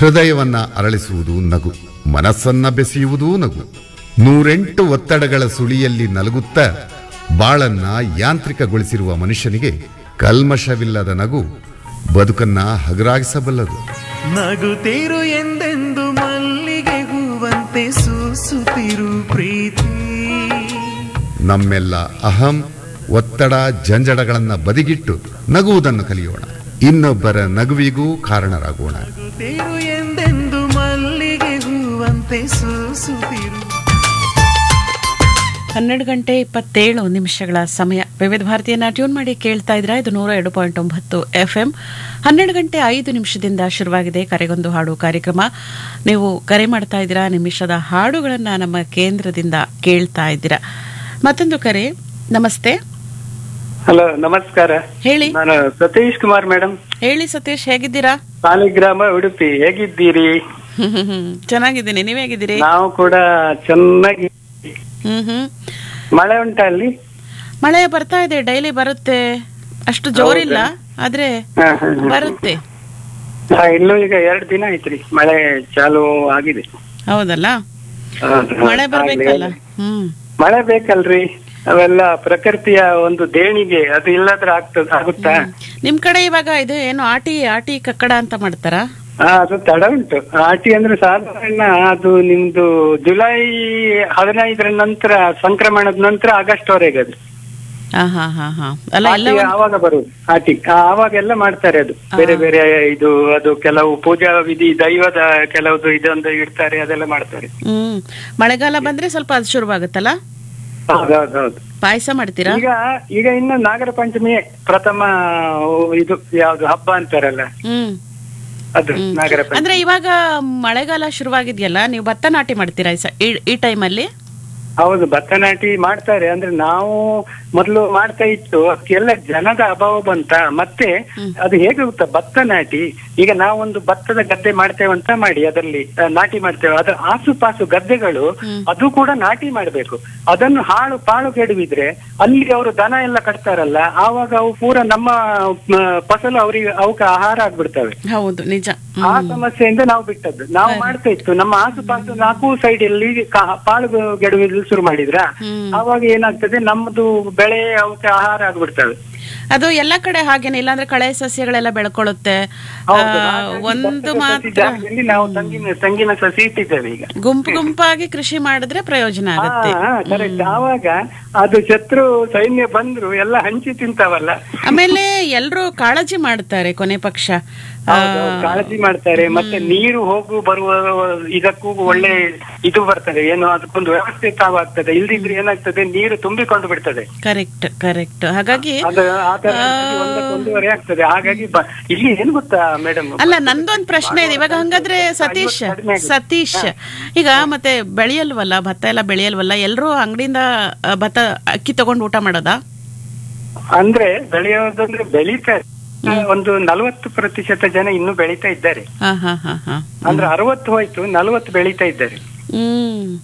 ಹೃದಯವನ್ನ ಅರಳಿಸುವುದು ನಗು ಮನಸ್ಸನ್ನ ಬೆಸೆಯುವುದೂ ನಗು ನೂರೆಂಟು ಒತ್ತಡಗಳ ಸುಳಿಯಲ್ಲಿ ನಲಗುತ್ತಾ ಬಾಳನ್ನ ಯಾಂತ್ರಿಕಗೊಳಿಸಿರುವ ಮನುಷ್ಯನಿಗೆ ಕಲ್ಮಶವಿಲ್ಲದ ನಗು ಬದುಕನ್ನ ಹಗರಾಗಿಸಬಲ್ಲದು ನಗುತ್ತಿರು ಎಂದೆಂದು ಮಲ್ಲಿಗೆ ಹೂವಂತೆ ಸೂಸುತ್ತಿರು ಪ್ರೀತಿ ನಮ್ಮೆಲ್ಲ ಅಹಂ ಒತ್ತಡ ಜಂಜಡಗಳನ್ನ ಬದಿಗಿಟ್ಟು ನಗುವುದನ್ನು ಕಲಿಯೋಣ ಇನ್ನೊಬ್ಬರ ನಗುವಿಗೂ ಕಾರಣರಾಗೋಣ ನಗುತ್ತಿರು ಎಂದೆಂದು ಮಲ್ಲಿಗೆ ಹೂವಂತೆ ಸೂಸುತ್ತಿರು ಹನ್ನೆರಡು ಗಂಟೆ ಇಪ್ಪತ್ತೇಳು ನಿಮಿಷಗಳ ಸಮಯ ವಿವಿಧ ಭಾರತೀಯನ ಟ್ಯೂನ್ ಮಾಡಿ ಕೇಳ್ತಾ ಇದ್ರ ಇದು ನೂರ ಎರಡು ಪಾಯಿಂಟ್ ಒಂಬತ್ತು ಎಫ್ ಎಂ ಹನ್ನೆರಡು ಗಂಟೆ ಐದು ನಿಮಿಷದಿಂದ ಶುರುವಾಗಿದೆ ಕರೆಗೊಂದು ಹಾಡು ಕಾರ್ಯಕ್ರಮ ನೀವು ಕರೆ ಮಾಡ್ತಾ ಇದ್ದೀರಾ ನಿಮಿಷದ ಹಾಡುಗಳನ್ನು ನಮ್ಮ ಕೇಂದ್ರದಿಂದ ಕೇಳ್ತಾ ಇದ್ದೀರಾ ಮತ್ತೊಂದು ಕರೆ ನಮಸ್ತೆ ಹಲೋ ನಮಸ್ಕಾರ ಹೇಳಿ ನಾನು ಸತೀಶ್ ಕುಮಾರ್ ಮೇಡಮ್ ಹೇಳಿ ಸತೀಶ್ ಹೇಗಿದ್ದೀರಾ ಸಾಲಿಗ್ರಾಮ ಉಡುಪಿ ಹೇಗಿದ್ದೀರಿ ಹ್ಮ್ ಹ್ಮ್ ಹ್ಮ್. ಚೆನ್ನಾಗಿದ್ದೀನಿ ನೀವ್ ಹೇಗಿದ್ದೀರಿ ನಾವು ಕೂಡ ಚೆನ್ನಾಗಿ ಹ್ಮ್ ಹ್ಮ್ ಮಳೆ ಉಂಟಾ ಅಲ್ಲಿ ಮಳೆ ಬರ್ತಾ ಇದೆ ಡೈಲಿ ಬರುತ್ತೆ ಅಷ್ಟು ಜೋರಿಲ್ಲ ಆದ್ರೆ ಹಾ, ಹಾ, ಹಾ. ಬರುತ್ತೆ ಹಾ, ಇಲ್ಲೂ ಈಗ ಎರಡು ದಿನ ಆಯ್ತ್ರಿ ಮಳೆ ಚಾಲು ಆಗಿದೆ ಹೌದಲ್ಲ ಹೌದು, ಮಳೆ ಹೌದು. ಬರ್ಬೇಕಲ್ಲ ಆಗ್ಲಿ. ಹ್ಮ್ ಮಳೆ ಬೇಕಲ್ರಿ ಅವೆಲ್ಲ ಪ್ರಕೃತಿಯ ಒಂದು ದೇಣಿಗೆ ಅದು ಇಲ್ಲದ್ರೆ ಆಗ್ತದ ಆಗುತ್ತಾ ನಿಮ್ ಕಡೆ ಇವಾಗ ಇದು ಏನು ಆಟಿ ಆಟಿ ಕಕ್ಕಡ ಅಂತ ಮಾಡ್ತಾರ ಹಾ ಅದು ತಡ ಉಂಟು ಆಟಿ ಅಂದ್ರೆ ಸಾಧಾರಣ ಅದು ನಿಮ್ದು ಜುಲೈ ಹದಿನೈದರ ನಂತರ ಸಂಕ್ರಮಣದ ನಂತರ ಆಗಸ್ಟ್ ವರೆಗೆ ಅದು ಹಾ ಹಾ ಹಾ ಹಾ ಅಲ್ಲ ಎಲ್ಲ ಆಟಿ ಒಂದ್- ಆವಾಗ ಬರುದು ಆಟಿ ಆ, ಆವಾಗೆಲ್ಲ ಮಾಡ್ತಾರೆ ಅದು ಬೇರೆ ಬೇರೆ ಇದು ಅದು ಕೆಲವು ಪೂಜಾ ವಿಧಿ ದೈವದ ಕೆಲವುದು ಇದೊಂದು ಇಡ್ತಾರೆ ಅದೆಲ್ಲ ಮಾಡ್ತಾರೆ ಹ್ಮ್ ಮಳೆಗಾಲ ಬಂದ್ರೆ ಸ್ವಲ್ಪ ಅದು ಶುರುವಾಗುತ್ತಲ್ಲ ಹೌದೌದೌದು ಪಾಯಸ ಮಾಡ್ತೀರಾ ಈಗ ಈಗ ಇನ್ನು ನಾಗರ ಪಂಚಮಿ ಪ್ರಥಮ ಇದು ಯಾವ್ದು ಹಬ್ಬ ಅಂತಾರಲ್ಲ ಹ್ಮ್ ಅದು ನಾಗರ ಪಂಚಮಿ ಅಂದ್ರೆ ಇವಾಗ ಮಳೆಗಾಲ ಶುರುವಾಗಿದೆಯಲ್ಲ ನೀವು ಭತ್ತ ನಾಟಿ ಮಾಡ್ತೀರಾ ಈ ಸ- ಈ- ಈ ಟೈಮಲ್ಲಿ ಹೌದು ಭತ್ತ ನಾಟಿ ಮಾಡ್ತಾರೆ ಅಂದ್ರೆ ನಾವು ಮೊದಲು ಮಾಡ್ತಾ ಇತ್ತು ಅದಕ್ಕೆಲ್ಲ ಜನದ ಅಭಾವ ಬಂತ ಮತ್ತೆ ಅದು ಹೇಗೆ ಗೊತ್ತಾ ಭತ್ತ ನಾಟಿ ಈಗ ನಾವೊಂದು ಭತ್ತದ ಗದ್ದೆ ಮಾಡ್ತೇವೆ ಅಂತ ಮಾಡಿ ಅದರಲ್ಲಿ ಆ, ನಾಟಿ ಮಾಡ್ತೇವೆ ಅದರ ಆಸುಪಾಸು ಗದ್ದೆಗಳು ಅದು ಕೂಡ ನಾಟಿ ಮಾಡ್ಬೇಕು ಅದನ್ನು ಹಾಳು ಪಾಳು ಕೆಡವಿದ್ರೆ ಅಲ್ಲಿ ಅವರು ದನ ಎಲ್ಲ ಕಟ್ತಾರಲ್ಲ ಆವಾಗ ಅವು ಪೂರ ನಮ್ಮ ಮ, ಫಸಲು ಅವರಿಗೆ ಅವಕ್ಕೆ ಆಹಾರ ಆಗ್ಬಿಡ್ತವೆ ಹೌದು ನಿಜ ಆ ಸಮಸ್ಯೆಯಿಂದ ನಾವು ಬಿಟ್ಟದ್ದು ನಾವು ಮಾಡ್ತಾ ಇತ್ತು ನಮ್ಮ ಆಸುಪಾಸು ನಾಲ್ಕು ಸೈಡ್ ಅಲ್ಲಿ ಕಾ- ಪಾಳು ಗೆಡುವಿದ್ದು ಶುರು ಮಾಡಿದ್ರ ಆವಾಗ ಏನಾಗ್ತದೆ ನಮ್ಮದು ಬೆಳೆ ಅವಕ್ಕೆ ಆಹಾರ ಆಗ್ಬಿಡ್ತವೆ ಅದು ಎಲ್ಲಾ ಕಡೆ ಹಾಗೇನೆ ಇಲ್ಲಾಂದ್ರೆ ಕಳೆ ಸಸ್ಯಗಳೆಲ್ಲ ಬೆಳ್ಕೊಳ್ಳುತ್ತೆ ಹೌದು, ಆ, ಹಾಗಾಗಿ ಒಂದು ಭತ್ತದ ಸಸಿ ಮಾತ್ರ ಜಾಗದಲ್ಲಿ ನಾವು ತಂಗಿನ ತಂಗಿನ ಸಸಿ ಇಟ್ಟಿದ್ದೇವೆ ಈಗ ಗುಂಪು ಗುಂಪಾಗಿ ಕೃಷಿ ಮಾಡಿದ್ರೆ ಪ್ರಯೋಜನ ಆಗುತ್ತೆ ಕರೆಕ್ಟ್ ಆವಾಗ ಅದು ಶತ್ರು ಸೈನ್ಯ ಬಂದ್ರು ಎಲ್ಲ ಹಂಚಿ ತಿಂತಾವಲ್ಲ ಆಮೇಲೆ ಎಲ್ರು ಕಾಳಜಿ ಮಾಡ್ತಾರೆ ಕೊನೆ ಪಕ್ಷ ಆ, ಹೌದೌದು, ಕಾಳಜಿ ಮಾಡ್ತಾರೆ ಮತ್ತೆ ನೀರು ಹೋಗು ಬರುವ ಇದಕ್ಕೂ ಒಳ್ಳೆ ಇದು ಬರ್ತದೆ ಏನು ಅದಕ್ಕೊಂದು ವ್ಯವಸ್ಥೆ ತಾವಾಗ್ತದೆ ಇಲ್ದಿದ್ರೆ ಏನಾಗ್ತದೆ ನೀರು ತುಂಬಿಕೊಂಡು ಬಿಡ್ತದೆ ಕರೆಕ್ಟ್ ಕರೆಕ್ಟ್ ಹಾಗಾಗಿ ಅದು ಆ ತರ ಒಂದಕ್ಕೆ ಒಂದೂವರೆ ಆಗ್ತದೆ ಹಾಗಾಗಿ ಬ- ಇಲ್ಲಿ ಏನ್ ಗೊತ್ತಾ ಮೇಡಮ್ ಅಲ್ಲ ನಂದೊಂದ್ ಪ್ರಶ್ನೆ ಇದೆ ಇವಾಗ ಹಂಗಾದ್ರೆ ಸತೀಶ್ ಕಡಿಮೆ ಆಗಿದೆ. ಸತೀಶ್ ಈಗ ಮತ್ತೆ ಬೆಳೆಯಲ್ವಲ್ಲ ಭತ್ತ ಎಲ್ಲ ಬೆಳೆಯಲ್ವಲ್ಲ ಎಲ್ರು ಅಂಗಡಿಯಿಂದ ಆ, ಭತ್ತ ಅಕ್ಕಿ ತಗೊಂಡು ಊಟ ಮಾಡೋದಾ ಅಂದ್ರೆ ಬೆಳೆಯೋದಂದ್ರೆ ಬೆಳೀತಾರೆ ಒಂದು ನಲವತ್ತು ಪ್ರತಿಶತ ಜನ ಇನ್ನೂ ಬೆಳೀತಾ ಇದ್ದಾರೆ ಹಾ ಹಾ ಹಾ ಹಾ ಅಂದ್ರೆ ಅರವತ್ತು ಹೋಯ್ತು ನಲವತ್ತು ಬೆಳೀತಾ ಇದ್ದಾರೆ ಹ್ಮ್